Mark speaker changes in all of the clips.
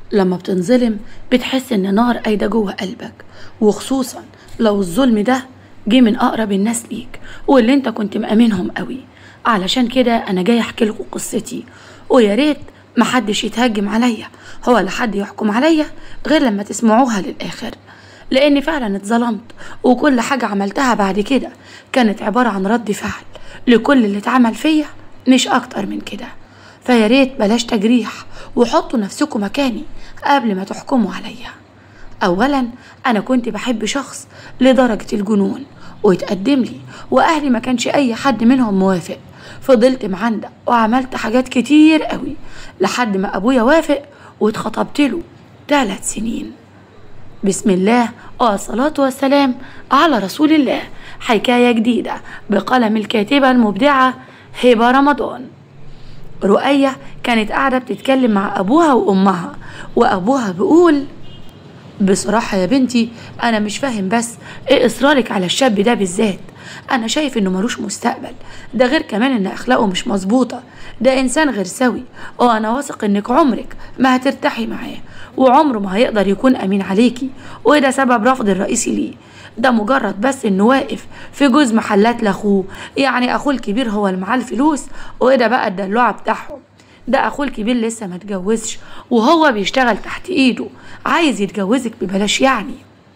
Speaker 1: لما بتنظلم بتحس ان نار قايده جوه قلبك وخصوصا لو الظلم ده جه من اقرب الناس ليك واللي انت كنت مأمنهم قوي علشان كده انا جاي احكي لكم قصتي ويا ريت محدش يتهجم عليا هو لا حد يحكم عليا غير لما تسمعوها للاخر لاني فعلا اتظلمت وكل حاجه عملتها بعد كده كانت عباره عن رد فعل لكل اللي اتعمل فيا مش اكتر من كده فيا ريت بلاش تجريح وحطوا نفسكم مكاني قبل ما تحكموا عليا اولا انا كنت بحب شخص لدرجه الجنون ويتقدم لي واهلي ما كانش اي حد منهم موافق فضلت معندق وعملت حاجات كتير قوي لحد ما ابويا وافق واتخطبت له ثلاث سنين بسم الله والصلاة والسلام على رسول الله حكاية جديدة بقلم الكاتبة المبدعة هبة رمضان رؤية كانت قاعدة بتتكلم مع أبوها وأمها وأبوها بيقول بصراحة يا بنتي أنا مش فاهم بس إيه إصرارك على الشاب ده بالذات أنا شايف إنه ملوش مستقبل ده غير كمان إن أخلاقه مش مظبوطة ده إنسان غير سوي وأنا واثق إنك عمرك ما هترتاحي معاه وعمره ما هيقدر يكون أمين عليكي وده سبب رفض الرئيسي ليه ده مجرد بس إنه واقف في جوز محلات لأخوه يعني أخوه الكبير هو اللي معاه الفلوس وده بقى الدلوعة بتاعهم ده اخوه الكبير لسه ما اتجوزش وهو بيشتغل تحت ايده عايز يتجوزك ببلاش يعني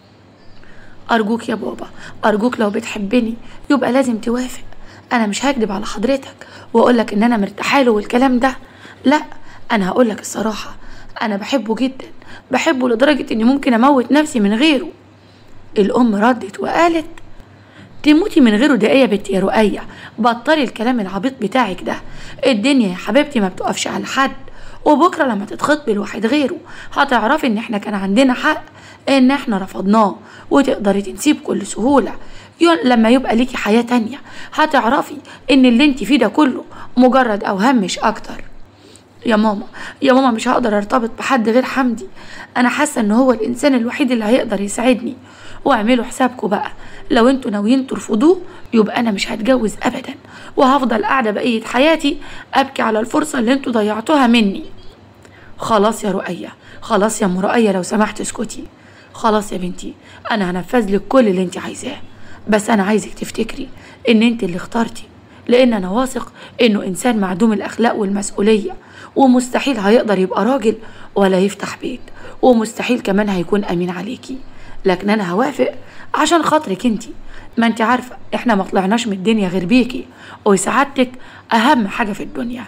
Speaker 1: ارجوك يا بابا ارجوك لو بتحبني يبقى لازم توافق انا مش هكدب على حضرتك واقولك ان انا مرتاحه له والكلام ده لا انا هقولك الصراحه انا بحبه جدا بحبه لدرجه اني ممكن اموت نفسي من غيره الام ردت وقالت تموتي من غيره ده ايه يا بنتي يا رؤية بطلي الكلام العبيط بتاعك ده الدنيا يا حبيبتي ما بتقفش على حد وبكره لما تتخطبي لواحد غيره هتعرفي ان احنا كان عندنا حق ان احنا رفضناه وتقدري تنسيه بكل سهولة يو- لما يبقى ليكي حياة تانية هتعرفي ان اللي انت فيه ده كله مجرد اوهام مش اكتر يا ماما يا ماما مش هقدر ارتبط بحد غير حمدي انا حاسه ان هو الانسان الوحيد اللي هيقدر يساعدني واعملوا حسابكم بقى لو انتوا ناويين ترفضوه يبقى انا مش هتجوز ابدا وهفضل قاعده بقيه حياتي ابكي على الفرصه اللي انتوا ضيعتوها مني خلاص يا رؤية خلاص يا ام رؤية لو سمحت اسكتي خلاص يا بنتي انا هنفذ لك كل اللي انت عايزاه بس انا عايزك تفتكري ان انت اللي اخترتي لان انا واثق انه انسان معدوم الاخلاق والمسؤوليه ومستحيل هيقدر يبقى راجل ولا يفتح بيت ومستحيل كمان هيكون امين عليكي لكن انا هوافق عشان خاطرك انت ما انت عارفه احنا ما طلعناش من الدنيا غير بيكي وسعادتك اهم حاجه في الدنيا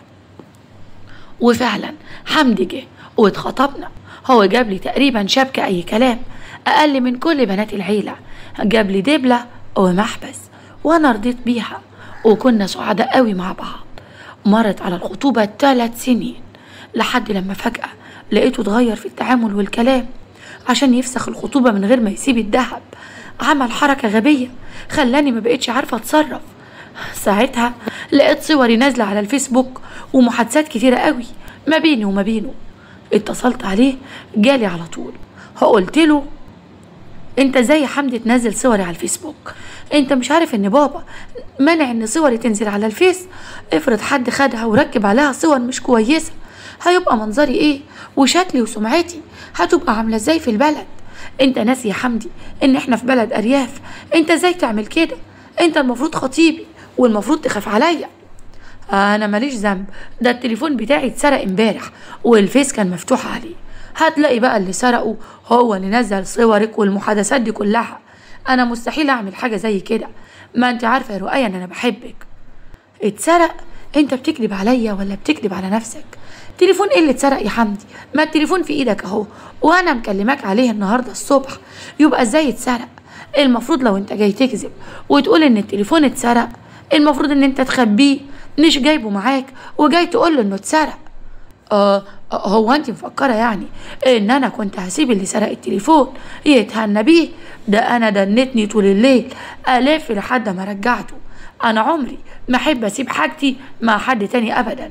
Speaker 1: وفعلا حمدي جه واتخطبنا هو جاب لي تقريبا شبكة أي كلام أقل من كل بنات العيلة جاب لي دبلة ومحبس وأنا رضيت بيها وكنا سعداء قوي مع بعض مرت على الخطوبة ثلاث سنين لحد لما فجأة لقيته اتغير في التعامل والكلام عشان يفسخ الخطوبة من غير ما يسيب الدهب عمل حركة غبية خلاني ما بقتش عارفة اتصرف ساعتها لقيت صوري نازلة على الفيسبوك ومحادثات كتيرة قوي ما بيني وما بينه اتصلت عليه جالي على طول قلت له انت ازاي يا حمدي تنزل صوري على الفيسبوك انت مش عارف ان بابا منع ان صوري تنزل على الفيس افرض حد خدها وركب عليها صور مش كويسة هيبقى منظري ايه وشكلي وسمعتي هتبقى عاملة ازاي في البلد انت ناسي يا حمدي ان احنا في بلد ارياف انت ازاي تعمل كده انت المفروض خطيبي والمفروض تخاف عليا انا ماليش ذنب ده التليفون بتاعي اتسرق امبارح والفيس كان مفتوح عليه هتلاقي بقى اللي سرقه هو اللي نزل صورك والمحادثات دي كلها انا مستحيل اعمل حاجه زي كده ما انت عارفه يا رؤية ان انا بحبك اتسرق انت بتكذب عليا ولا بتكذب على نفسك تليفون ايه اللي اتسرق يا حمدي ما التليفون في ايدك اهو وانا مكلماك عليه النهارده الصبح يبقى ازاي اتسرق المفروض لو انت جاي تكذب وتقول ان التليفون اتسرق المفروض ان انت تخبيه مش جايبه معاك وجاي تقول له انه اتسرق آه آه، هو انت مفكره يعني ان انا كنت هسيب اللي سرق التليفون يتهنى بيه ده انا دنتني طول الليل الف لحد ما رجعته انا عمري ما احب اسيب حاجتي مع حد تاني ابدا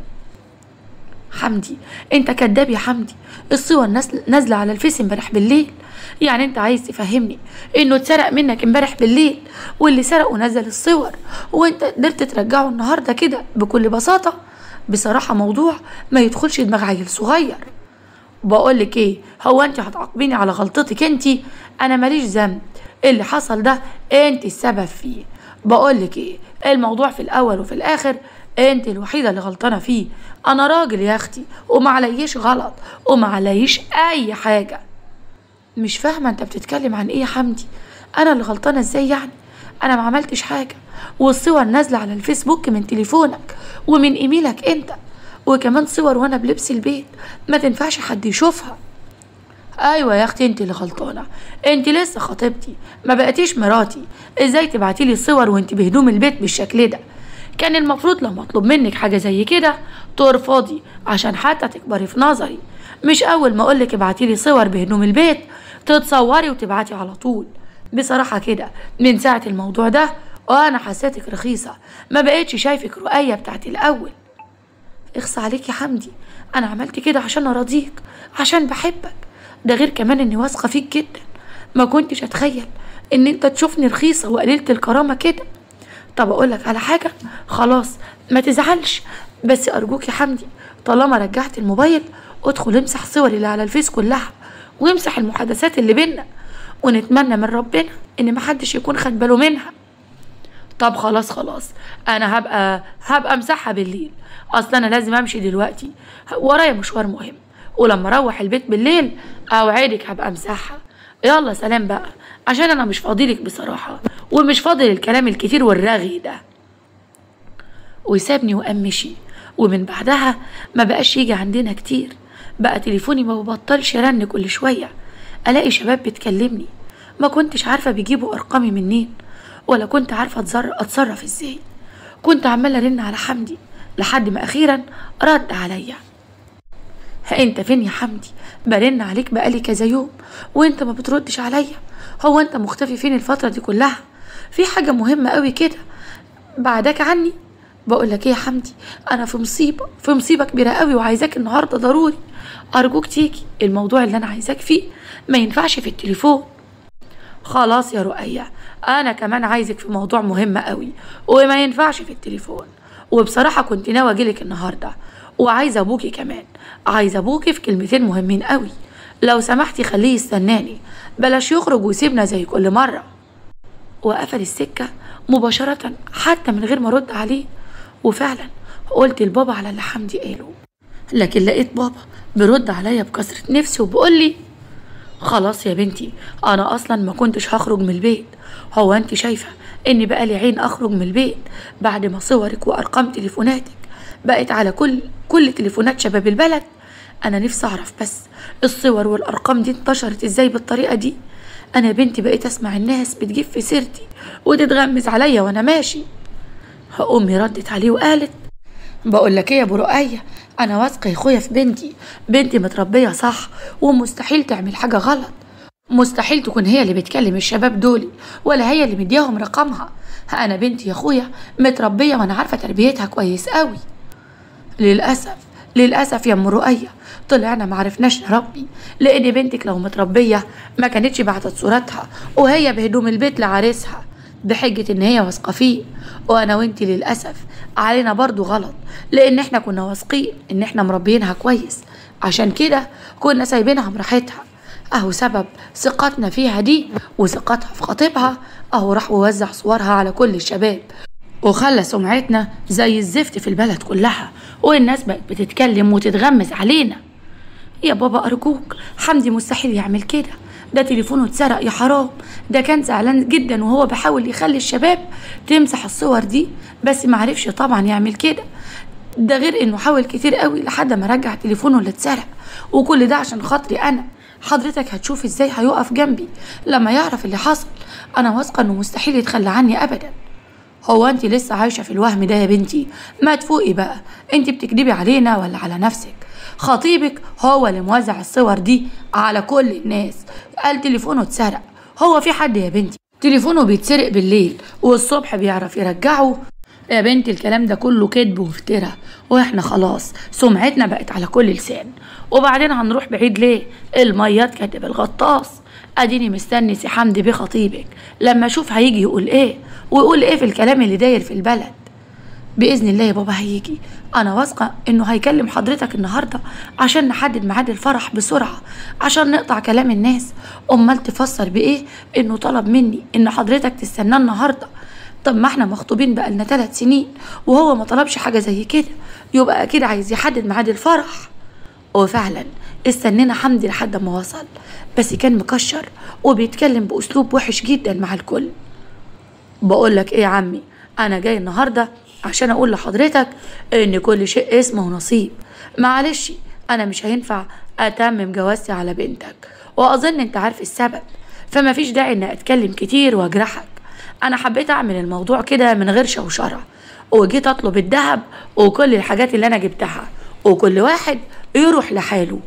Speaker 1: حمدي انت كداب يا حمدي الصور نازل- نازله على الفيس امبارح بالليل يعني انت عايز تفهمني انه اتسرق منك امبارح بالليل واللي سرقه نزل الصور وانت قدرت ترجعه النهارده كده بكل بساطه بصراحه موضوع ما يدخلش دماغ عيل صغير بقولك ايه هو انت هتعاقبيني على غلطتك انت انا ماليش ذنب اللي حصل ده انت السبب فيه بقولك ايه الموضوع في الاول وفي الاخر انت الوحيده اللي غلطانه فيه انا راجل يا اختي وما عليش غلط وما عليش اي حاجه مش فاهمه انت بتتكلم عن ايه يا حمدي انا اللي غلطانه ازاي يعني انا ما عملتش حاجه والصور نازله على الفيسبوك من تليفونك ومن ايميلك انت وكمان صور وانا بلبس البيت ما تنفعش حد يشوفها ايوه يا اختي انت اللي غلطانه انت لسه خطيبتي ما بقيتيش مراتي ازاي تبعتي لي صور وانت بهدوم البيت بالشكل ده كان المفروض لما اطلب منك حاجه زي كده ترفضي عشان حتى تكبري في نظري مش اول ما اقولك ابعتي لي صور بهدوم البيت تتصوري وتبعتي على طول بصراحه كده من ساعه الموضوع ده وانا حسيتك رخيصه ما بقيتش شايفك رؤيه بتاعت الاول اخص عليك يا حمدي انا عملت كده عشان اراضيك عشان بحبك ده غير كمان اني واثقه فيك جدا ما كنتش اتخيل ان انت تشوفني رخيصه وقليله الكرامه كده طب اقول لك على حاجه خلاص ما تزعلش بس ارجوك يا حمدي طالما رجعت الموبايل ادخل امسح صوري اللي على الفيس كلها وامسح المحادثات اللي بينا ونتمنى من ربنا ان محدش يكون خد باله منها طب خلاص خلاص انا هبقى هبقى امسحها بالليل اصل انا لازم امشي دلوقتي ورايا مشوار مهم ولما اروح البيت بالليل اوعدك هبقى امسحها يلا سلام بقى عشان انا مش فاضيلك بصراحه ومش فاضل الكلام الكتير والرغي ده وسابني وقام مشي ومن بعدها ما بقاش يجي عندنا كتير بقى تليفوني ما ببطلش رن كل شويه الاقي شباب بتكلمني ما كنتش عارفه بيجيبوا ارقامي منين ولا كنت عارفه أتصر- اتصرف ازاي كنت عماله ارن على حمدي لحد ما اخيرا رد عليا انت فين يا حمدي برن عليك بقالي كذا يوم وانت ما بتردش عليا هو انت مختفي فين الفتره دي كلها في حاجه مهمه قوي كده بعدك عني بقول لك ايه يا حمدي انا في مصيبه في مصيبه كبيره قوي وعايزاك النهارده ضروري ارجوك تيجي الموضوع اللي انا عايزاك فيه ما ينفعش في التليفون خلاص يا رؤية أنا كمان عايزك في موضوع مهم قوي وما ينفعش في التليفون وبصراحة كنت ناوي أجيلك النهاردة وعايزة أبوكي كمان عايزة أبوكي في كلمتين مهمين قوي لو سمحتي خليه يستناني بلاش يخرج ويسيبنا زي كل مرة وقفل السكة مباشرة حتى من غير ما أرد عليه وفعلا قلت لبابا على اللي حمدي قاله لكن لقيت بابا برد عليا بكثرة نفسي وبقول لي خلاص يا بنتي انا اصلا ما كنتش هخرج من البيت هو انت شايفه اني بقى لي عين اخرج من البيت بعد ما صورك وارقام تليفوناتك بقت على كل كل تليفونات شباب البلد انا نفسي اعرف بس الصور والارقام دي انتشرت ازاي بالطريقه دي انا بنتي بقيت اسمع الناس بتجيب في سيرتي وتتغمز عليا وانا ماشي امي ردت عليه وقالت بقول لك ايه يا ابو رؤية انا واثقه يا اخويا في بنتي بنتي متربيه صح ومستحيل تعمل حاجه غلط مستحيل تكون هي اللي بتكلم الشباب دول ولا هي اللي مدياهم رقمها انا بنتي يا اخويا متربيه وانا عارفه تربيتها كويس قوي للاسف للاسف يا ام رؤية طلعنا معرفناش نربي لان بنتك لو متربيه ما كانتش بعتت صورتها وهي بهدوم البيت لعريسها بحجة ان هي واثقة فيه وانا وانتي للأسف علينا برضو غلط لان احنا كنا واثقين ان احنا مربينها كويس عشان كده كنا سايبينها براحتها اهو سبب ثقتنا فيها دي وثقتها في خطيبها اهو راح ووزع صورها على كل الشباب وخلى سمعتنا زي الزفت في البلد كلها والناس بقت بتتكلم وتتغمز علينا يا بابا أرجوك حمدي مستحيل يعمل كده ده تليفونه اتسرق يا حرام ده كان زعلان جدا وهو بيحاول يخلي الشباب تمسح الصور دي بس معرفش طبعا يعمل كده ده غير انه حاول كتير قوي لحد ما رجع تليفونه اللي اتسرق وكل ده عشان خاطري انا حضرتك هتشوف ازاي هيقف جنبي لما يعرف اللي حصل انا واثقه انه مستحيل يتخلى عني ابدا هو انت لسه عايشه في الوهم ده يا بنتي ما تفوقي بقى انت بتكدبي علينا ولا على نفسك خطيبك هو اللي موزع الصور دي على كل الناس قال تليفونه اتسرق هو في حد يا بنتي تليفونه بيتسرق بالليل والصبح بيعرف يرجعه يا بنتي الكلام ده كله كذب وافتراء واحنا خلاص سمعتنا بقت على كل لسان وبعدين هنروح بعيد ليه الميات كاتب الغطاس اديني مستني سي حمدي بيه خطيبك لما اشوف هيجي يقول ايه ويقول ايه في الكلام اللي داير في البلد باذن الله يا بابا هيجي انا واثقه انه هيكلم حضرتك النهارده عشان نحدد ميعاد الفرح بسرعه عشان نقطع كلام الناس امال تفسر بايه انه طلب مني ان حضرتك تستناه النهارده طب ما احنا مخطوبين بقالنا ثلاث سنين وهو ما طلبش حاجه زي كده يبقى اكيد عايز يحدد ميعاد الفرح وفعلا استنينا حمدي لحد ما وصل بس كان مكشر وبيتكلم باسلوب وحش جدا مع الكل بقول لك ايه يا عمي انا جاي النهارده عشان اقول لحضرتك ان كل شيء اسمه نصيب معلش انا مش هينفع اتمم جوازتي على بنتك واظن انت عارف السبب فما فيش داعي اني اتكلم كتير واجرحك انا حبيت اعمل الموضوع كده من غير شوشره وجيت اطلب الذهب وكل الحاجات اللي انا جبتها وكل واحد يروح لحاله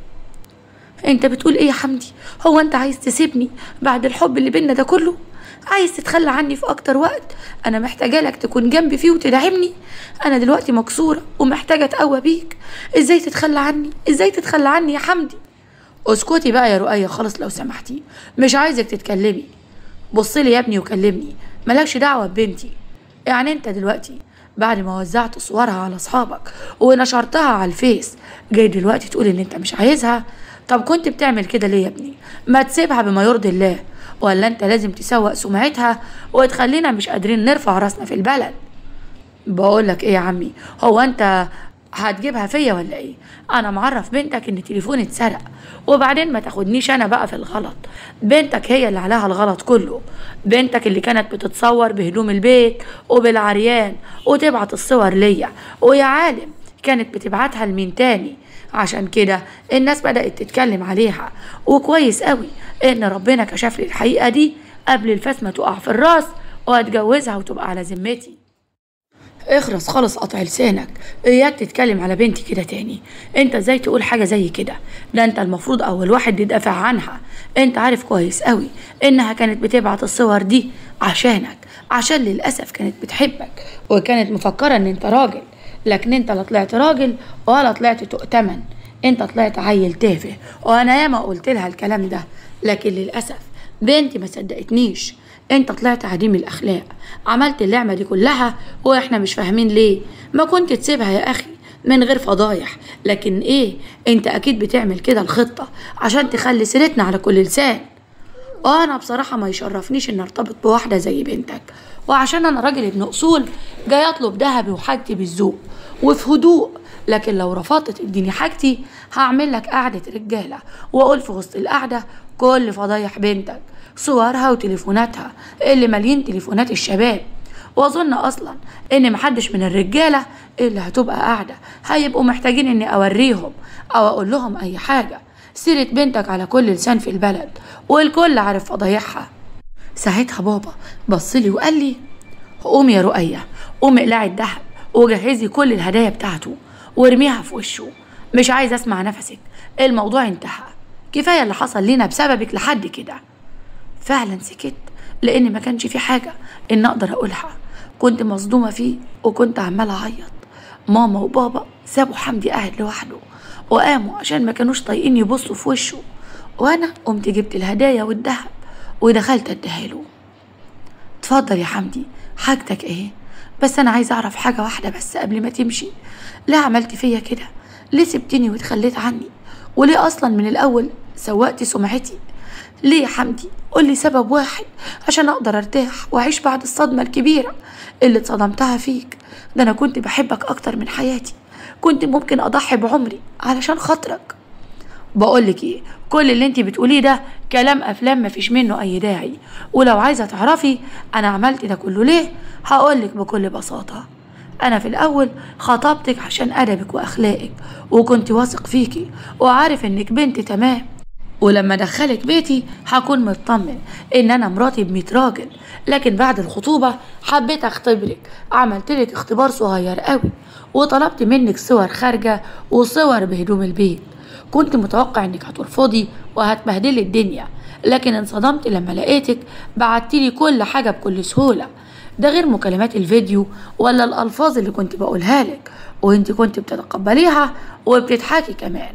Speaker 1: انت بتقول ايه يا حمدي هو انت عايز تسيبني بعد الحب اللي بينا ده كله عايز تتخلى عني في اكتر وقت انا محتاجه لك تكون جنبي فيه وتدعمني انا دلوقتي مكسوره ومحتاجه اتقوى بيك ازاي تتخلى عني ازاي تتخلى عني يا حمدي اسكتي بقى يا رؤية خالص لو سمحتي مش عايزك تتكلمي بصلي يا ابني وكلمني مالكش دعوه ببنتي يعني انت دلوقتي بعد ما وزعت صورها على اصحابك ونشرتها على الفيس جاي دلوقتي تقول ان انت مش عايزها طب كنت بتعمل كده ليه يا ابني ما تسيبها بما يرضي الله ولا انت لازم تسوق سمعتها وتخلينا مش قادرين نرفع راسنا في البلد بقول لك ايه يا عمي هو انت هتجيبها فيا ولا ايه انا معرف بنتك ان تليفوني اتسرق وبعدين ما تاخدنيش انا بقى في الغلط بنتك هي اللي عليها الغلط كله بنتك اللي كانت بتتصور بهدوم البيت وبالعريان وتبعت الصور ليا ويا عالم كانت بتبعتها لمين تاني عشان كده الناس بدأت تتكلم عليها وكويس قوي ان ربنا كشف لي الحقيقة دي قبل الفاس ما تقع في الراس واتجوزها وتبقى على ذمتي اخرس خالص قطع لسانك اياك تتكلم على بنتي كده تاني انت ازاي تقول حاجه زي كده ده انت المفروض اول واحد يدافع عنها انت عارف كويس قوي انها كانت بتبعت الصور دي عشانك عشان للاسف كانت بتحبك وكانت مفكره ان انت راجل لكن انت لا طلعت راجل ولا طلعت تؤتمن انت طلعت عيل تافه وانا ياما قلت لها الكلام ده لكن للاسف بنتي ما صدقتنيش انت طلعت عديم الاخلاق عملت اللعبه دي كلها واحنا مش فاهمين ليه ما كنت تسيبها يا اخي من غير فضايح لكن ايه انت اكيد بتعمل كده الخطه عشان تخلي سيرتنا على كل لسان وانا بصراحه ما يشرفنيش ان ارتبط بواحده زي بنتك وعشان انا راجل ابن اصول جاي اطلب ذهبي وحاجتي بالذوق وفي هدوء لكن لو رفضت تديني حاجتي هعمل لك قعده رجاله واقول في وسط القعده كل فضايح بنتك صورها وتليفوناتها اللي مالين تليفونات الشباب واظن اصلا ان محدش من الرجاله اللي هتبقى قاعده هيبقوا محتاجين اني اوريهم او اقول لهم اي حاجه سيره بنتك على كل لسان في البلد والكل عارف فضايحها ساعتها بابا بصلي وقال لي قومي يا رؤية قومي اقلعي الدهب وجهزي كل الهدايا بتاعته وارميها في وشه مش عايز اسمع نفسك الموضوع انتهى كفايه اللي حصل لينا بسببك لحد كده فعلا سكت لان ما كانش في حاجه ان اقدر اقولها كنت مصدومه فيه وكنت عماله اعيط ماما وبابا سابوا حمدي قاعد لوحده وقاموا عشان ما كانوش طايقين يبصوا في وشه وانا قمت جبت الهدايا والذهب ودخلت اديها له اتفضل يا حمدي حاجتك ايه بس انا عايزه اعرف حاجه واحده بس قبل ما تمشي ليه عملت فيا كده ليه سبتني وتخليت عني وليه اصلا من الاول سوقت سمعتي ليه يا حمدي قولي سبب واحد عشان اقدر ارتاح واعيش بعد الصدمه الكبيره اللي اتصدمتها فيك ده انا كنت بحبك اكتر من حياتي كنت ممكن اضحي بعمري علشان خاطرك بقولك ايه كل اللي انت بتقوليه ده كلام افلام مفيش منه اي داعي ولو عايزه تعرفي انا عملت ده كله ليه هقولك بكل بساطه انا في الاول خطبتك عشان ادبك واخلاقك وكنت واثق فيكي وعارف انك بنت تمام ولما ادخلك بيتي هكون مطمن ان انا مراتي بميت راجل لكن بعد الخطوبة حبيت اختبرك عملت لك اختبار صغير قوي وطلبت منك صور خارجة وصور بهدوم البيت كنت متوقع انك هترفضي وهتبهدلي الدنيا لكن انصدمت لما لقيتك بعتلي كل حاجة بكل سهولة ده غير مكالمات الفيديو ولا الألفاظ اللي كنت بقولها لك وانت كنت بتتقبليها وبتضحكي كمان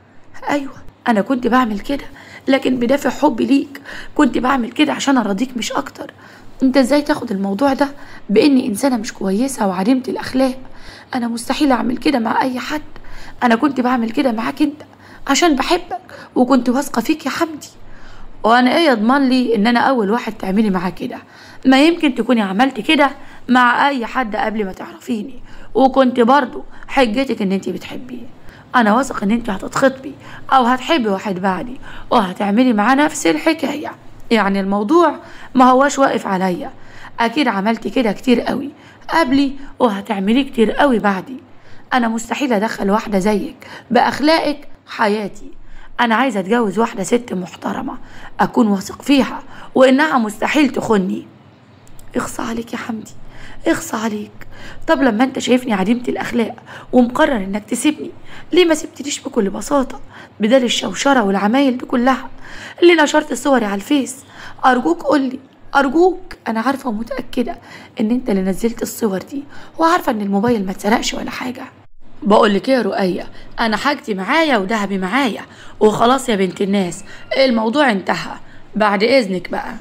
Speaker 1: أيوة أنا كنت بعمل كده لكن بدافع حبي ليك كنت بعمل كده عشان أرضيك مش أكتر انت ازاي تاخد الموضوع ده باني انسانه مش كويسه وعديمه الاخلاق انا مستحيل اعمل كده مع اي حد انا كنت بعمل كده معاك انت عشان بحبك وكنت واثقه فيك يا حمدي وانا ايه يضمن لي ان انا اول واحد تعملي معاه كده ما يمكن تكوني عملت كده مع اي حد قبل ما تعرفيني وكنت برضو حجتك ان انت بتحبيه انا واثق ان انت هتتخطبي او هتحبي واحد بعدي وهتعملي معاه نفس الحكايه يعني الموضوع ما هواش واقف عليا اكيد عملتي كده كتير قوي قبلي وهتعمليه كتير قوي بعدي انا مستحيل ادخل واحده زيك باخلاقك حياتي انا عايزه اتجوز واحده ست محترمه اكون واثق فيها وانها مستحيل تخني اخصى عليك يا حمدي اخصى عليك طب لما انت شايفني عديمة الاخلاق ومقرر انك تسيبني ليه ما سبتنيش بكل بساطة بدل الشوشرة والعمايل دي كلها اللي نشرت صوري على الفيس ارجوك قولي ارجوك انا عارفة ومتأكدة ان انت اللي نزلت الصور دي وعارفة ان الموبايل ما اتسرقش ولا حاجة بقول لك ايه يا رؤية انا حاجتي معايا وذهبي معايا وخلاص يا بنت الناس الموضوع انتهى بعد اذنك بقى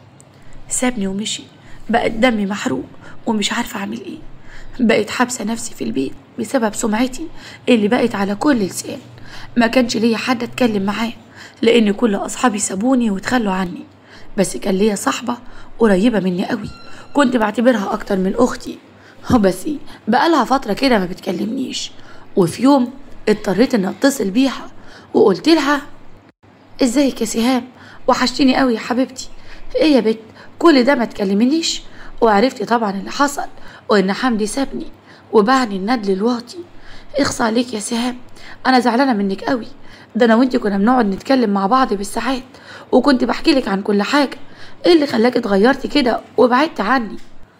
Speaker 1: سابني ومشي بقت دمي محروق ومش عارفة أعمل إيه بقيت حابسة نفسي في البيت بسبب سمعتي اللي بقت على كل لسان ما كانش ليا حد أتكلم معاه لأن كل أصحابي سابوني وتخلوا عني بس كان ليا صاحبة قريبة مني قوي كنت بعتبرها أكتر من أختي بس بقالها فترة كده ما بتكلمنيش وفي يوم اضطريت إن أتصل بيها وقلت لها ازيك يا سهام وحشتيني قوي يا حبيبتي ايه يا بت كل ده ما تكلمنيش وعرفتي طبعا اللي حصل وان حمدي سابني وباعني الندل الواطي اخصى عليك يا سهام انا زعلانه منك قوي ده انا وانتي كنا بنقعد نتكلم مع بعض بالساعات وكنت بحكي لك عن كل حاجه ايه اللي خلاك اتغيرتي كده وبعدت عني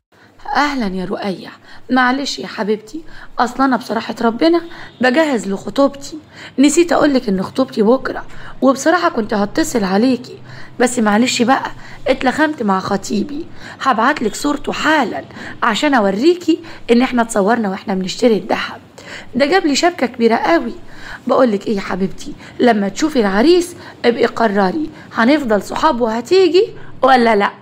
Speaker 1: اهلا يا رؤية معلش يا حبيبتي اصلا انا بصراحة ربنا بجهز لخطوبتي نسيت اقولك ان خطوبتي بكرة وبصراحة كنت هتصل عليكي بس معلش بقى اتلخمت مع خطيبي هبعتلك صورته حالا عشان اوريكي ان احنا اتصورنا واحنا بنشتري الذهب ده جاب لي شبكة كبيرة قوي بقولك ايه يا حبيبتي لما تشوفي العريس ابقي قرري هنفضل صحاب وهتيجي ولا لأ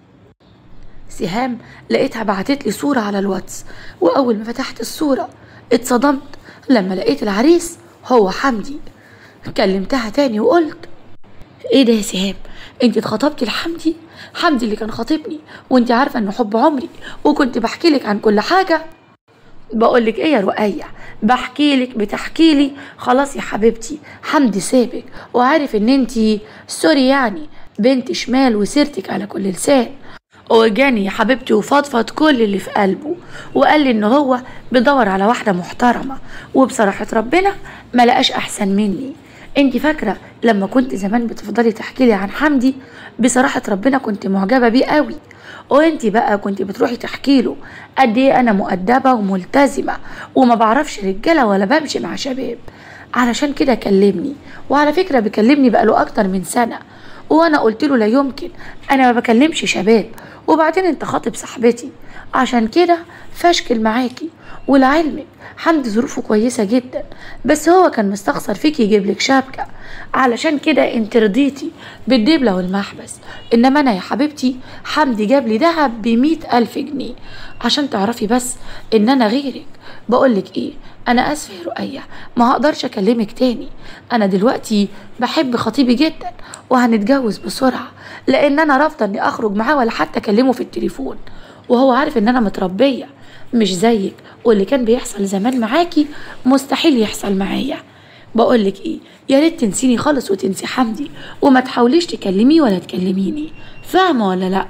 Speaker 1: سهام لقيتها بعتت لي صورة على الواتس وأول ما فتحت الصورة اتصدمت لما لقيت العريس هو حمدي كلمتها تاني وقلت ايه ده يا سهام انت اتخطبتي لحمدي حمدي اللي كان خاطبني وانت عارفة انه حب عمري وكنت بحكي لك عن كل حاجة بقولك ايه يا رؤية بحكي لك بتحكي لي خلاص يا حبيبتي حمدي سابك وعارف ان انتي سوري يعني بنت شمال وسيرتك على كل لسان وجاني يا حبيبتي وفضفض كل اللي في قلبه وقال لي ان هو بيدور على واحده محترمه وبصراحه ربنا ما لقاش احسن مني انت فاكره لما كنت زمان بتفضلي تحكي لي عن حمدي بصراحه ربنا كنت معجبه بيه قوي وانت بقى كنت بتروحي تحكي له قد ايه انا مؤدبه وملتزمه وما بعرفش رجاله ولا بمشي مع شباب علشان كده كلمني وعلى فكره بيكلمني بقاله اكتر من سنه وانا قلت له لا يمكن انا ما بكلمش شباب وبعدين انت خاطب صاحبتي عشان كده فاشكل معاكي ولعلمك حمدي ظروفه كويسة جدا بس هو كان مستخسر فيك يجيب لك شبكة علشان كده انت رضيتي بالدبلة والمحبس انما انا يا حبيبتي حمدي جاب لي دهب بمية الف جنيه عشان تعرفي بس ان انا غيرك بقولك ايه انا اسفه يا رؤية ما هقدرش اكلمك تاني انا دلوقتي بحب خطيبي جدا وهنتجوز بسرعة لان انا رافضة اني اخرج معاه ولا حتى اكلمه في التليفون وهو عارف ان انا متربية مش زيك واللي كان بيحصل زمان معاكي مستحيل يحصل معايا بقولك ايه يا ريت تنسيني خالص وتنسي حمدي وما تحاوليش تكلميه ولا تكلميني فاهمة ولا لأ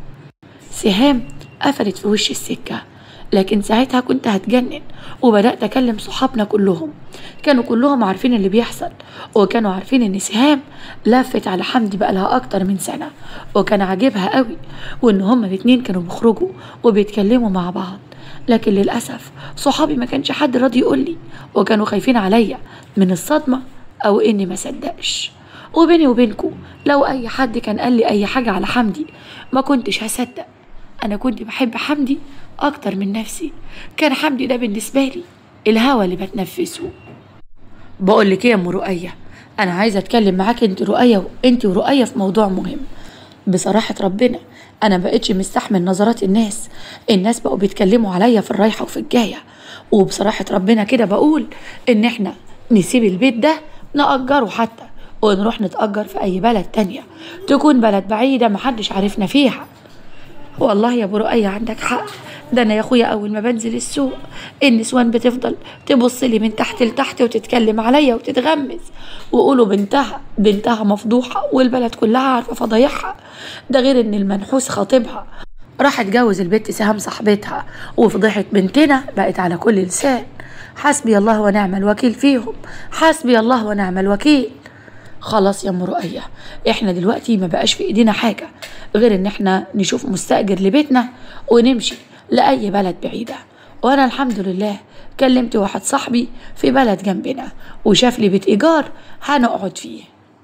Speaker 1: سهام قفلت في وش السكة لكن ساعتها كنت هتجنن وبدأت أكلم صحابنا كلهم كانوا كلهم عارفين اللي بيحصل وكانوا عارفين إن سهام لفت على حمدي بقالها أكتر من سنة وكان عاجبها قوي وإن هما الاتنين كانوا بيخرجوا وبيتكلموا مع بعض لكن للأسف صحابي ما كانش حد راضي يقولي وكانوا خايفين عليا من الصدمة أو إني ما صدقش وبيني وبينكم لو أي حد كان قال لي أي حاجة على حمدي ما كنتش هصدق أنا كنت بحب حمدي أكتر من نفسي كان حمدي ده بالنسبة لي الهوى اللي بتنفسه بقول لك ايه يا ام رؤية انا عايزه اتكلم معاك انت رؤية انت ورؤية في موضوع مهم بصراحة ربنا انا مبقتش مستحمل نظرات الناس الناس بقوا بيتكلموا عليا في الرايحه وفي الجايه وبصراحه ربنا كده بقول ان احنا نسيب البيت ده نأجره حتى ونروح نتأجر في أي بلد تانية تكون بلد بعيدة محدش عارفنا فيها والله يا ابو رؤية عندك حق ده انا يا اخويا اول ما بنزل السوق النسوان بتفضل تبص لي من تحت لتحت وتتكلم عليا وتتغمز ويقولوا بنتها بنتها مفضوحه والبلد كلها عارفه فضايحها ده غير ان المنحوس خاطبها راح اتجوز البت سهام صاحبتها وفضيحة بنتنا بقت على كل لسان حسبي الله ونعم الوكيل فيهم حسبي الله ونعم الوكيل خلاص يا ام رؤية احنا دلوقتي ما بقاش في ايدينا حاجة غير ان احنا نشوف مستأجر لبيتنا ونمشي لأي بلد بعيدة وانا الحمد لله كلمت واحد صاحبي في بلد جنبنا وشاف لي بيت ايجار هنقعد فيه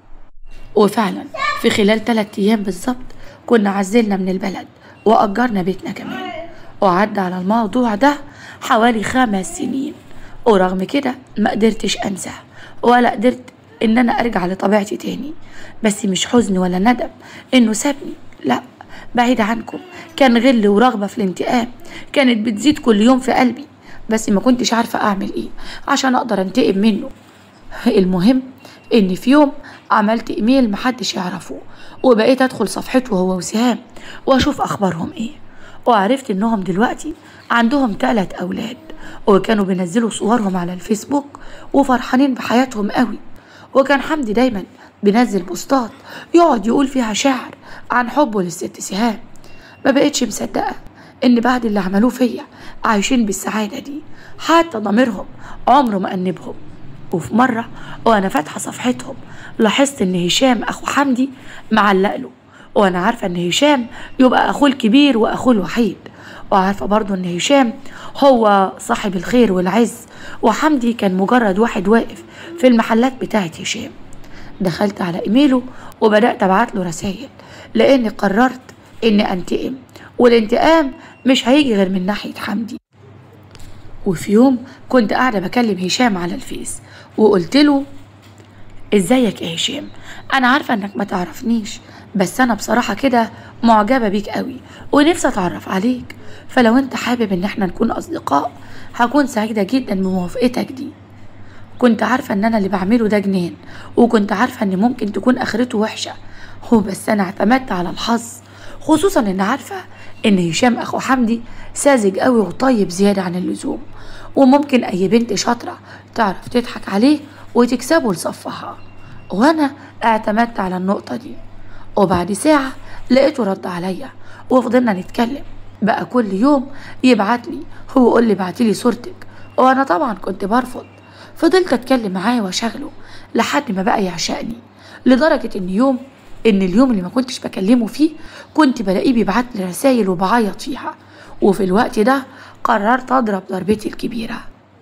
Speaker 1: وفعلا في خلال ثلاثة ايام بالظبط كنا عزلنا من البلد واجرنا بيتنا كمان وعدى على الموضوع ده حوالي خمس سنين ورغم كده ما قدرتش انسى ولا قدرت ان انا ارجع لطبيعتي تاني بس مش حزن ولا ندم انه سابني لا بعيد عنكم كان غل ورغبة في الانتقام كانت بتزيد كل يوم في قلبي بس ما كنتش عارفة اعمل ايه عشان اقدر انتقم منه المهم ان في يوم عملت ايميل محدش يعرفه وبقيت ادخل صفحته هو وسهام واشوف اخبارهم ايه وعرفت انهم دلوقتي عندهم ثلاث اولاد وكانوا بينزلوا صورهم على الفيسبوك وفرحانين بحياتهم قوي وكان حمدي دايما بينزل بوستات يقعد يقول فيها شعر عن حبه للست سهام ما بقتش مصدقة ان بعد اللي عملوه فيا عايشين بالسعادة دي حتى ضميرهم عمره ما أنبهم وفي مرة وأنا فاتحة صفحتهم لاحظت إن هشام أخو حمدي معلق له وأنا عارفة إن هشام يبقى أخوه الكبير وأخوه الوحيد وعارفة برضه إن هشام هو صاحب الخير والعز وحمدي كان مجرد واحد واقف في المحلات بتاعت هشام دخلت على إيميله وبدأت أبعت له رسائل لأني قررت إني أنتقم والانتقام مش هيجي غير من ناحية حمدي وفي يوم كنت قاعدة بكلم هشام على الفيس وقلت له ازيك يا هشام انا عارفة انك ما تعرفنيش بس انا بصراحة كده معجبة بيك قوي ونفسي اتعرف عليك فلو انت حابب ان احنا نكون اصدقاء هكون سعيدة جدا بموافقتك دي كنت عارفة ان انا اللي بعمله ده جنان وكنت عارفة ان ممكن تكون اخرته وحشة هو بس انا اعتمدت على الحظ خصوصا ان عارفة ان هشام اخو حمدي ساذج قوي وطيب زيادة عن اللزوم وممكن اي بنت شاطرة تعرف تضحك عليه وتكسبه لصفها وانا اعتمدت على النقطة دي وبعد ساعة لقيته رد عليا وفضلنا نتكلم بقى كل يوم يبعت لي هو يقول لي بعتلي صورتك وانا طبعا كنت برفض فضلت اتكلم معاه واشغله لحد ما بقى يعشقني لدرجة ان يوم ان اليوم اللي ما كنتش بكلمه فيه كنت بلاقيه بيبعت لي رسايل وبعيط فيها وفي الوقت ده قررت اضرب ضربتي الكبيره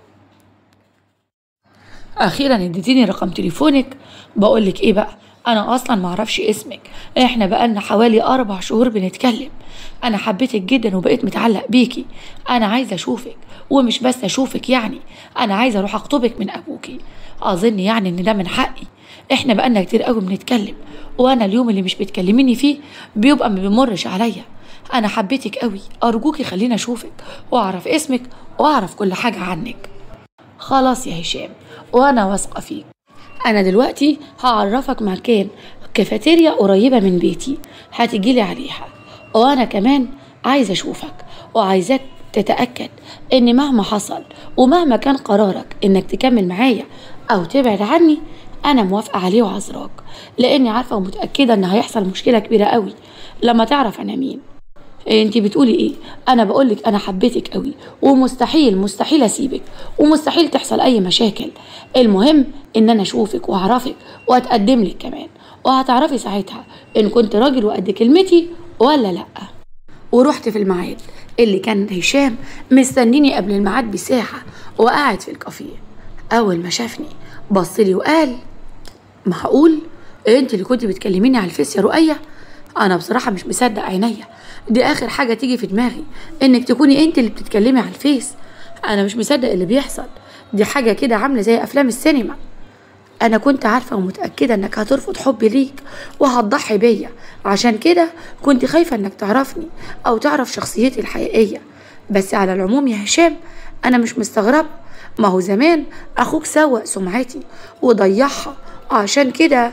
Speaker 1: اخيرا اديتيني رقم تليفونك بقولك ايه بقى انا اصلا معرفش اسمك احنا بقالنا حوالي اربع شهور بنتكلم انا حبيتك جدا وبقيت متعلق بيكي انا عايزه اشوفك ومش بس اشوفك يعني انا عايزه اروح اخطبك من ابوكي اظن يعني ان ده من حقي احنا بقالنا كتير قوي بنتكلم وانا اليوم اللي مش بتكلميني فيه بيبقى ما بيمرش عليا انا حبيتك قوي ارجوكي خليني اشوفك واعرف اسمك واعرف كل حاجه عنك خلاص يا هشام وانا واثقه فيك انا دلوقتي هعرفك مكان كافيتيريا قريبه من بيتي هتجيلي عليها وانا كمان عايزه اشوفك وعايزاك تتاكد ان مهما حصل ومهما كان قرارك انك تكمل معايا او تبعد عني انا موافقه عليه وعذراك لاني عارفه ومتاكده ان هيحصل مشكله كبيره قوي لما تعرف انا مين انت بتقولي ايه انا بقولك انا حبيتك قوي ومستحيل مستحيل اسيبك ومستحيل تحصل اي مشاكل المهم ان انا اشوفك واعرفك واتقدم لك كمان وهتعرفي ساعتها ان كنت راجل وقد كلمتي ولا لا ورحت في الميعاد اللي كان هشام مستنيني قبل الميعاد بساعة وقاعد في الكافيه أول ما شافني بصلي وقال معقول انت اللي كنت بتكلميني على الفيس يا رؤية انا بصراحة مش مصدق عينيا دي اخر حاجة تيجي في دماغي انك تكوني انت اللي بتتكلمي على الفيس انا مش مصدق اللي بيحصل دي حاجة كده عاملة زي افلام السينما انا كنت عارفه ومتاكده انك هترفض حبي ليك وهتضحي بيا عشان كده كنت خايفه انك تعرفني او تعرف شخصيتي الحقيقيه بس على العموم يا هشام انا مش مستغربه ما هو زمان اخوك سوق سمعتي وضيعها عشان كده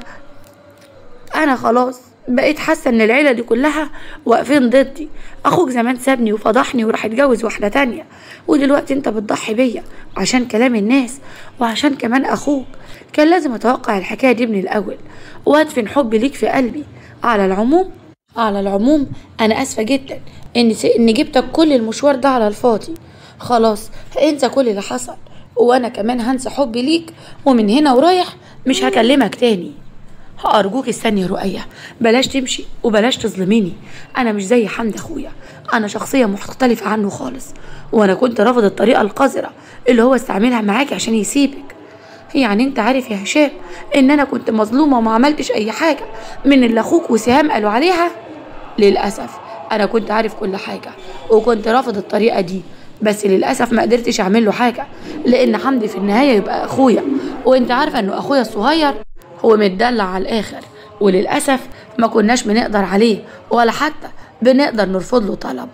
Speaker 1: انا خلاص بقيت حاسه ان العيله دي كلها واقفين ضدي اخوك زمان سابني وفضحني وراح يتجوز واحده تانية ودلوقتي انت بتضحي بيا عشان كلام الناس وعشان كمان اخوك كان لازم اتوقع الحكايه دي من الاول وادفن حبي ليك في قلبي على العموم على العموم انا اسفه جدا ان س... ان جبتك كل المشوار ده على الفاضي خلاص انسى كل اللي حصل وانا كمان هنسى حبي ليك ومن هنا ورايح مش هكلمك تاني أرجوك استني يا رؤية بلاش تمشي وبلاش تظلميني أنا مش زي حمد أخويا أنا شخصية مختلفة عنه خالص وأنا كنت رافض الطريقة القذرة اللي هو استعملها معاكي عشان يسيبك يعني انت عارف يا هشام ان انا كنت مظلومة وما عملتش اي حاجة من اللي اخوك وسهام قالوا عليها للأسف انا كنت عارف كل حاجة وكنت رافض الطريقة دي بس للأسف ما قدرتش اعمل له حاجة لان حمدي في النهاية يبقى اخويا وانت عارفة انه اخويا الصغير هو متدلع على الآخر وللأسف ما كناش بنقدر عليه ولا حتى بنقدر نرفض له طلب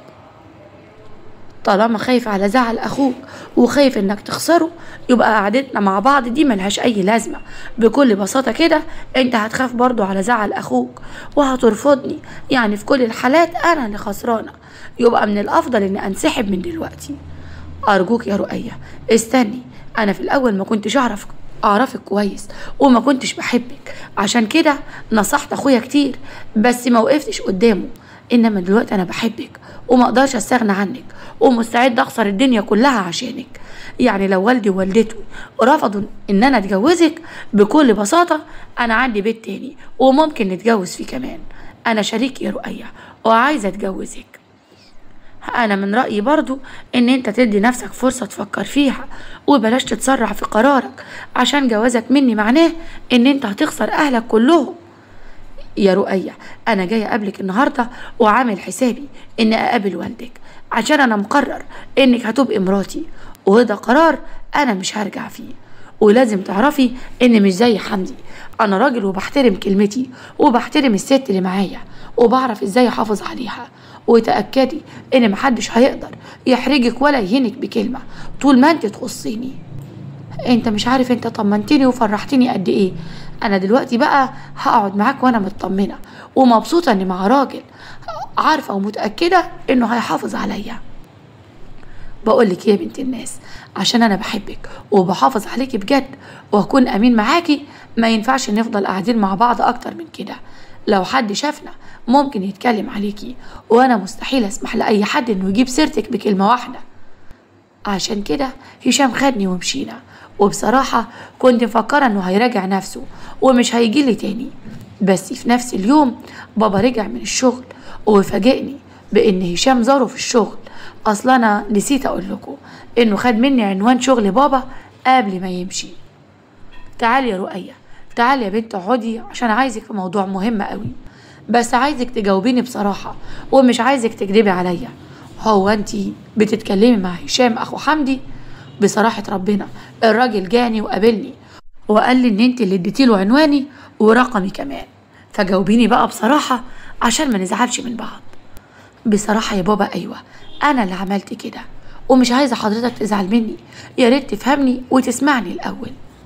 Speaker 1: طالما خايف على زعل أخوك وخايف إنك تخسره يبقى قعدتنا مع بعض دي ملهاش أي لازمة بكل بساطة كده أنت هتخاف برضو على زعل أخوك وهترفضني يعني في كل الحالات أنا اللي خسرانة يبقى من الأفضل إني أنسحب من دلوقتي أرجوك يا رؤية استني أنا في الأول ما كنتش أعرف أعرفك كويس وما كنتش بحبك عشان كده نصحت أخويا كتير بس ما وقفتش قدامه إنما دلوقتي أنا بحبك وما أقدرش أستغنى عنك ومستعد أخسر الدنيا كلها عشانك يعني لو والدي ووالدته رفضوا إن أنا أتجوزك بكل بساطة أنا عندي بيت تاني وممكن نتجوز فيه كمان أنا شريك يا رؤية وعايزة أتجوزك انا من رايي برضو ان انت تدي نفسك فرصه تفكر فيها وبلاش تتسرع في قرارك عشان جوازك مني معناه ان انت هتخسر اهلك كلهم يا رؤية أنا جاية أقابلك النهاردة وعامل حسابي إني أقابل والدك عشان أنا مقرر إنك هتبقي مراتي وده قرار أنا مش هرجع فيه ولازم تعرفي إن مش زي حمدي أنا راجل وبحترم كلمتي وبحترم الست اللي معايا وبعرف إزاي أحافظ عليها وتأكدي إن محدش هيقدر يحرجك ولا يهينك بكلمة طول ما أنت تخصيني انت مش عارف انت طمنتني وفرحتني قد ايه انا دلوقتي بقى هقعد معاك وانا مطمنه ومبسوطه اني مع راجل عارفه ومتاكده انه هيحافظ عليا بقول لك يا بنت الناس عشان انا بحبك وبحافظ عليكي بجد وهكون امين معاكي ما ينفعش نفضل قاعدين مع بعض اكتر من كده لو حد شافنا ممكن يتكلم عليكي وانا مستحيل اسمح لاي حد انه يجيب سيرتك بكلمه واحده عشان كده هشام خدني ومشينا وبصراحة كنت مفكرة انه هيراجع نفسه ومش هيجيلي تاني بس في نفس اليوم بابا رجع من الشغل وفاجئني بان هشام زاره في الشغل اصل انا نسيت اقول لكم انه خد مني عنوان شغل بابا قبل ما يمشي تعالي يا رؤية تعالي يا بنت اقعدي عشان عايزك في موضوع مهم قوي بس عايزك تجاوبيني بصراحة ومش عايزك تكدبي عليا هو انتي بتتكلمي مع هشام اخو حمدي بصراحة ربنا الراجل جاني وقابلني وقال لي ان انت اللي اديتيله عنواني ورقمي كمان فجاوبيني بقى بصراحة عشان ما نزعلش من بعض بصراحة يا بابا ايوه انا اللي عملت كده ومش عايزة حضرتك تزعل مني يا ريت تفهمني وتسمعني الاول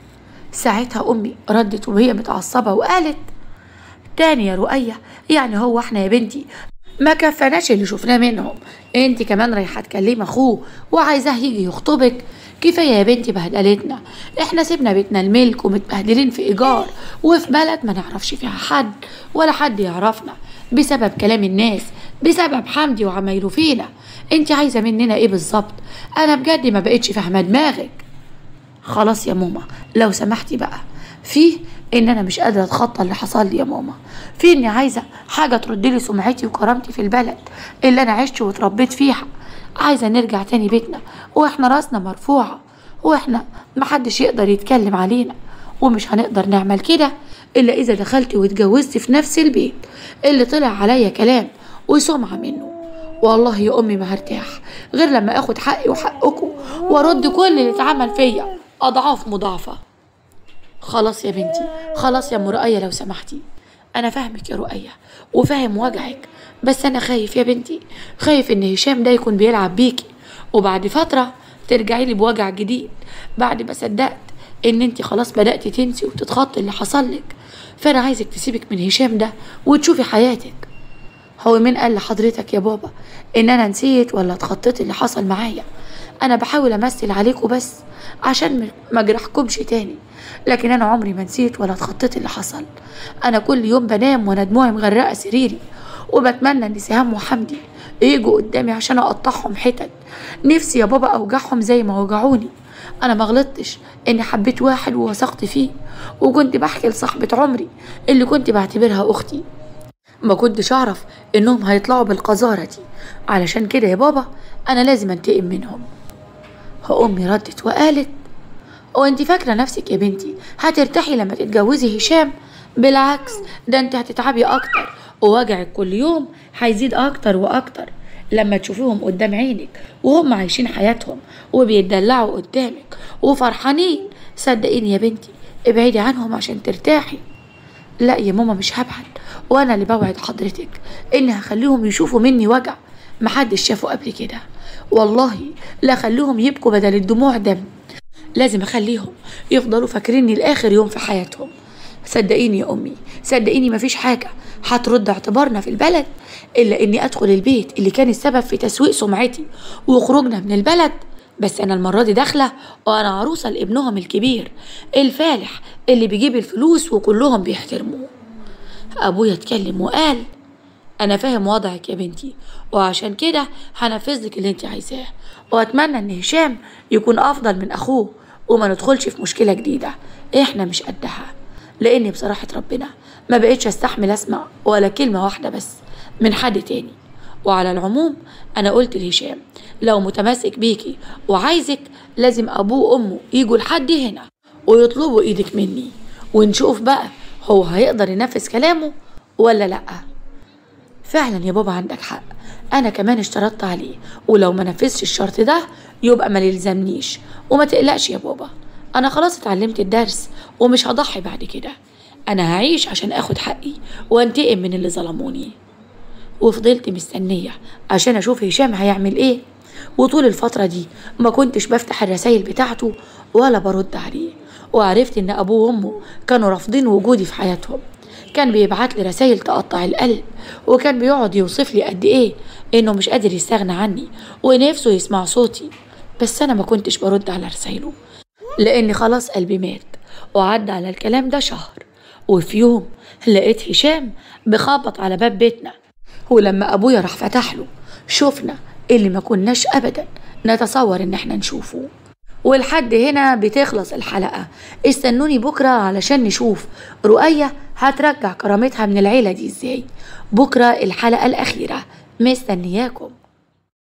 Speaker 1: ساعتها امي ردت وهي متعصبة وقالت تاني يا رؤية يعني هو احنا يا بنتي ما كفناش اللي شفناه منهم انت كمان رايحه تكلمي اخوه وعايزاه يجي يخطبك كفايه يا بنتي بهدلتنا احنا سيبنا بيتنا الملك ومتبهدلين في ايجار وفي بلد ما نعرفش فيها حد ولا حد يعرفنا بسبب كلام الناس بسبب حمدي وعمايله فينا انت عايزه مننا ايه بالظبط انا بجد ما بقتش فاهمه دماغك خلاص يا ماما لو سمحتي بقى في ان انا مش قادره اتخطى اللي حصل لي يا ماما في اني عايزه حاجه ترد لي سمعتي وكرامتي في البلد اللي انا عشت واتربيت فيها عايزه نرجع تاني بيتنا واحنا راسنا مرفوعه واحنا محدش يقدر يتكلم علينا ومش هنقدر نعمل كده الا اذا دخلت واتجوزت في نفس البيت اللي طلع عليا كلام وسمعه منه والله يا امي ما هرتاح غير لما اخد حقي وحقكم وارد كل اللي اتعمل فيا اضعاف مضاعفه خلاص يا بنتي خلاص يا ام رؤية لو سمحتي انا فاهمك يا رؤية وفاهم وجعك بس انا خايف يا بنتي خايف ان هشام ده يكون بيلعب بيكي وبعد فترة ترجعي لي بوجع جديد بعد ما صدقت ان انت خلاص بدأتي تنسي وتتخطي اللي حصل لك فانا عايزك تسيبك من هشام ده وتشوفي حياتك هو مين قال لحضرتك يا بابا ان انا نسيت ولا اتخطيت اللي حصل معايا انا بحاول امثل عليكم بس عشان م- ما اجرحكمش تاني لكن انا عمري ما نسيت ولا اتخطيت اللي حصل انا كل يوم بنام وانا دموعي مغرقه سريري وبتمنى ان سهام وحمدي يجوا قدامي عشان اقطعهم حتت نفسي يا بابا اوجعهم زي ما وجعوني انا ما غلطتش اني حبيت واحد ووثقت فيه وكنت بحكي لصاحبه عمري اللي كنت بعتبرها اختي ما كنتش اعرف انهم هيطلعوا بالقذاره دي علشان كده يا بابا انا لازم انتقم منهم امي ردت وقالت وانت فاكره نفسك يا بنتي هترتاحي لما تتجوزي هشام بالعكس ده انت هتتعبي اكتر ووجعك كل يوم هيزيد اكتر واكتر لما تشوفيهم قدام عينك وهم عايشين حياتهم وبيتدلعوا قدامك وفرحانين صدقيني يا بنتي ابعدي عنهم عشان ترتاحي لا يا ماما مش هبعد وانا اللي بوعد حضرتك اني هخليهم يشوفوا مني وجع محدش شافه قبل كده والله لا خليهم يبكوا بدل الدموع دم لازم اخليهم يفضلوا فاكريني لاخر يوم في حياتهم صدقيني يا امي صدقيني مفيش حاجه هترد اعتبارنا في البلد الا اني ادخل البيت اللي كان السبب في تسويق سمعتي وخروجنا من البلد بس انا المره دي داخله وانا عروسه لابنهم الكبير الفالح اللي بيجيب الفلوس وكلهم بيحترموه ابويا اتكلم وقال انا فاهم وضعك يا بنتي وعشان كده هنفذ لك اللي انت عايزاه واتمنى ان هشام يكون افضل من اخوه وما ندخلش في مشكله جديده احنا مش قدها لاني بصراحه ربنا ما بقتش استحمل اسمع ولا كلمه واحده بس من حد تاني وعلى العموم انا قلت لهشام لو متمسك بيكي وعايزك لازم ابوه وامه يجوا لحد هنا ويطلبوا ايدك مني ونشوف بقى هو هيقدر ينفذ كلامه ولا لأ فعلا يا بابا عندك حق انا كمان اشترطت عليه ولو ما نفذش الشرط ده يبقى ما يلزمنيش وما تقلقش يا بابا انا خلاص اتعلمت الدرس ومش هضحي بعد كده انا هعيش عشان اخد حقي وانتقم من اللي ظلموني وفضلت مستنية عشان أشوف هشام هيعمل إيه وطول الفترة دي ما كنتش بفتح الرسايل بتاعته ولا برد عليه وعرفت إن أبوه وأمه كانوا رافضين وجودي في حياتهم كان بيبعت لي رسايل تقطع القلب وكان بيقعد يوصف لي قد إيه إنه مش قادر يستغنى عني ونفسه يسمع صوتي بس أنا ما كنتش برد على رسايله لأن خلاص قلبي مات وعدى على الكلام ده شهر وفي يوم لقيت هشام بخبط على باب بيتنا ولما ابويا راح فتح له شفنا اللي ما كناش ابدا نتصور ان احنا نشوفه ولحد هنا بتخلص الحلقة استنوني بكرة علشان نشوف رؤية هترجع كرامتها من العيلة دي ازاي بكرة الحلقة الأخيرة مستنياكم